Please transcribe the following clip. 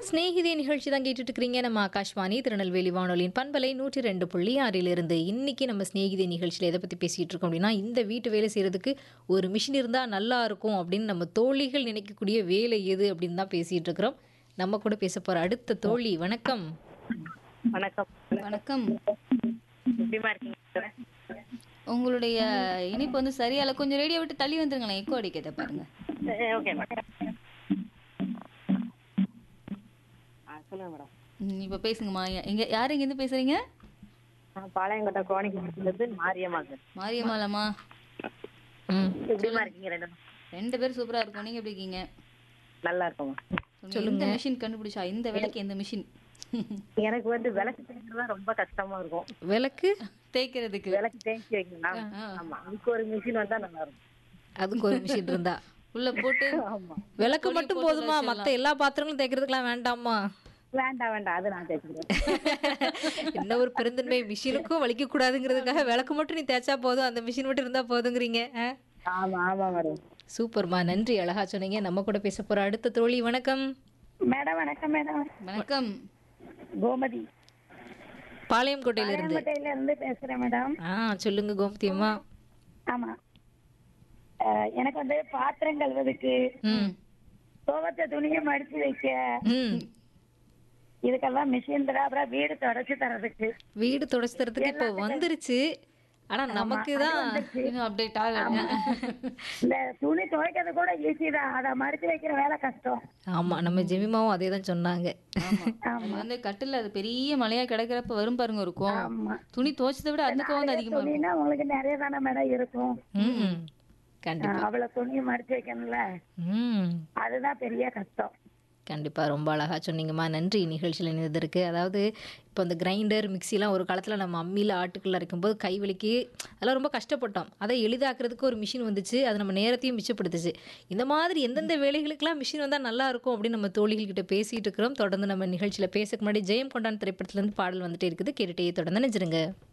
ஸ்நேகிதே நிகழ்ச்சி தான் கேட்டுட்டு இருக்கிறீங்க நம்ம ஆகாஷ்வாணி திருநெல்வேலி வானொலியின் பண்பலை நூற்றி ரெண்டு புள்ளி ஆறிலிருந்து இன்னைக்கு நம்ம ஸ்நேகிதே நிகழ்ச்சியில் எதை பற்றி பேசிகிட்டு இருக்கோம் அப்படின்னா இந்த வீட்டு வேலை செய்கிறதுக்கு ஒரு மிஷின் இருந்தால் நல்லா இருக்கும் அப்படின்னு நம்ம தோழிகள் நினைக்கக்கூடிய வேலை எது அப்படின்னு தான் பேசிகிட்டு இருக்கிறோம் நம்ம கூட பேச போகிற அடுத்த தோழி வணக்கம் வணக்கம் வணக்கம் எப்படிமா இருக்கீங்க உங்களுடைய இனிப்பு வந்து சரியால கொஞ்சம் ரேடியோ விட்டு தள்ளி வந்துருங்களேன் எக்கோ அடிக்கிறத பாருங்க ஓகே மேடம் ஆ சொல்லுங்க மேடம் ம், இப்ப பேசுங்கம்மா எங்க யார் எங்க இருந்து பேசுறீங்க நான் பாளையங்கோட்டை கோணிக்கு மாரியம்மா சார் மாரியம்மாலம்மா ம் எப்படிமா இருக்கீங்க ரெண்டு பேரும்? ரெண்டு பேரும் சூப்பரா இருக்கும் நீங்க எப்படி இருக்கீங்க நல்லா இருக்கோமா சொல்லுங்க இந்த மிஷின் கண்டுபிடிச்சா இந்த வேலைக்கு எந்த மிஷின் எனக்கு வந்து விளக்கு தேய்க்கிறது தான் ரொம்ப கஷ்டமா இருக்கும் விளக்கு தேய்க்கிறதுக்கு விளக்கு தேய்ச்சி வைக்கலாம் ஆமா அதுக்கு ஒரு மிஷின் வந்தா நல்லா இருக்கும் அதுக்கு ஒரு மிஷின் இருந்தா உள்ள போட்டு ஆமா விளக்கு மட்டும் போதுமா மற்ற எல்லா பாத்திரங்களும் தேய்க்கிறதுக்கெல்லாம் வேண்டாமா வேண்டாம் வேண்டாம் அது நான் தேய்ச்சிக்கிறேன் என்ன ஒரு பெருந்தன்மை மிஷினுக்கும் வலிக்க கூடாதுங்கிறதுக்காக விளக்கு மட்டும் நீ தேய்ச்சா போதும் அந்த மிஷின் மட்டும் இருந்தா போதுங்கிறீங்க ஆ? ஆமா ஆமா மேடம் சூப்பர்மா நன்றி அழகா சொன்னீங்க நம்ம கூட பேச போற அடுத்த தோழி வணக்கம் மேடம் வணக்கம் மேடம் வணக்கம் கோமதி பாளையம் கோட்டையில இருந்து கோட்டையில இருந்து பேசுறேன் மேடம் ஆ சொல்லுங்க கோமதி அம்மா ஆமா அஹ், எனக்கு வந்து பாத்திரம் கழுவதுக்கு ம் துவச்ச துணியை மடிச்சு வைக்க ம் இதுக்கெல்லாம் மிஷின் தர அப்புறம் வீடு தொடச்சு தரதுக்கு வீடு தொடச்சு தரத்துக்கு இப்போ வந்துருச்சு ஆனா நமக்கு தான் இன்னும் அப்டேட் ஆகல இந்த துணி துவைக்கிறது கூட ஈஸி தான் அதை மடிச்சு வைக்கிற வேலை கஷ்டம் ஆமா நம்ம ஜெமிமாவும் அதே தான் சொன்னாங்க ஆமா அது வந்து கட்டில் அது பெரிய மலையா கிடக்கிறப்ப வரும் பாருங்க இருக்கும் ஆமா துணி துவைச்சதை விட அந்த கோவம் தான் அதிகமா இருக்கும் துணினா உங்களுக்கு நிறைய தானே மேடம் இருக்கும் ம் கண்டிப்பா அஹ், அவ்வளவு துணியை மடிச்சு வைக்கணும்ல ம் அதுதான் பெரிய கஷ்டம் கண்டிப்பா ரொம்ப அழகா சொன்னீங்கம்மா நன்றி நிகழ்ச்சியில் இணைந்ததற்கு அதாவது இப்போ இந்த கிரைண்டர் மிக்சிலாம் ஒரு காலத்தில் நம்ம அம்மியில் ஆட்டுக்குள்ள அரைக்கும்போது கை வலிக்கு அதெல்லாம் ரொம்ப கஷ்டப்பட்டோம் அதை எளிதாக்குறதுக்கு ஒரு மிஷின் வந்துச்சு அது நம்ம நேரத்தையும் மிச்சப்படுத்துச்சு இந்த மாதிரி எந்தெந்த வேலைகளுக்கெல்லாம் மிஷின் வந்தால் நல்லா இருக்கும் அப்படின்னு நம்ம தோழிகள்கிட்ட பேசிட்டு இருக்கிறோம் தொடர்ந்து நம்ம நிகழ்ச்சியில் பேசக்கு முன்னாடி ஜெயம் கொண்டான் திரைப்படத்துலேருந்து பாடல் வந்துட்டே இருக்குது கேட்டுட்டே தொடர்ந்து நினைச்சிருங்க